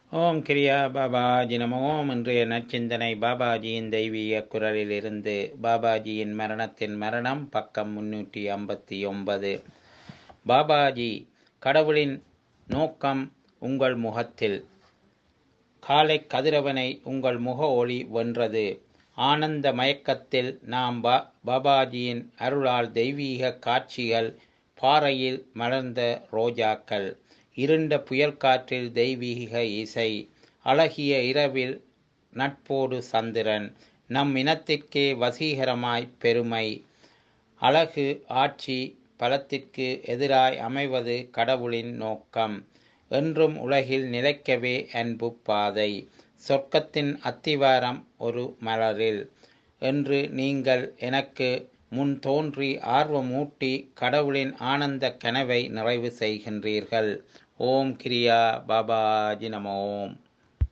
ஓம் கிரியா பாபாஜி நம ஓம் இன்றைய நற்சிந்தனை பாபாஜியின் தெய்வீக குரலிலிருந்து பாபாஜியின் மரணத்தின் மரணம் பக்கம் முன்னூற்றி ஐம்பத்தி ஒன்பது பாபாஜி கடவுளின் நோக்கம் உங்கள் முகத்தில் காலை கதிரவனை உங்கள் முக ஒளி வென்றது ஆனந்த மயக்கத்தில் நாம் பா பாபாஜியின் அருளால் தெய்வீக காட்சிகள் பாறையில் மலர்ந்த ரோஜாக்கள் இருண்ட புயல் காற்றில் தெய்வீக இசை அழகிய இரவில் நட்போடு சந்திரன் நம் இனத்திற்கே வசீகரமாய் பெருமை அழகு ஆட்சி பலத்திற்கு எதிராய் அமைவது கடவுளின் நோக்கம் என்றும் உலகில் நிலைக்கவே அன்பு பாதை சொர்க்கத்தின் அத்திவாரம் ஒரு மலரில் என்று நீங்கள் எனக்கு முன் தோன்றி ஆர்வமூட்டி கடவுளின் ஆனந்த கனவை நிறைவு செய்கின்றீர்கள் ஓம் கிரியா பாபாஜி நம ஓம்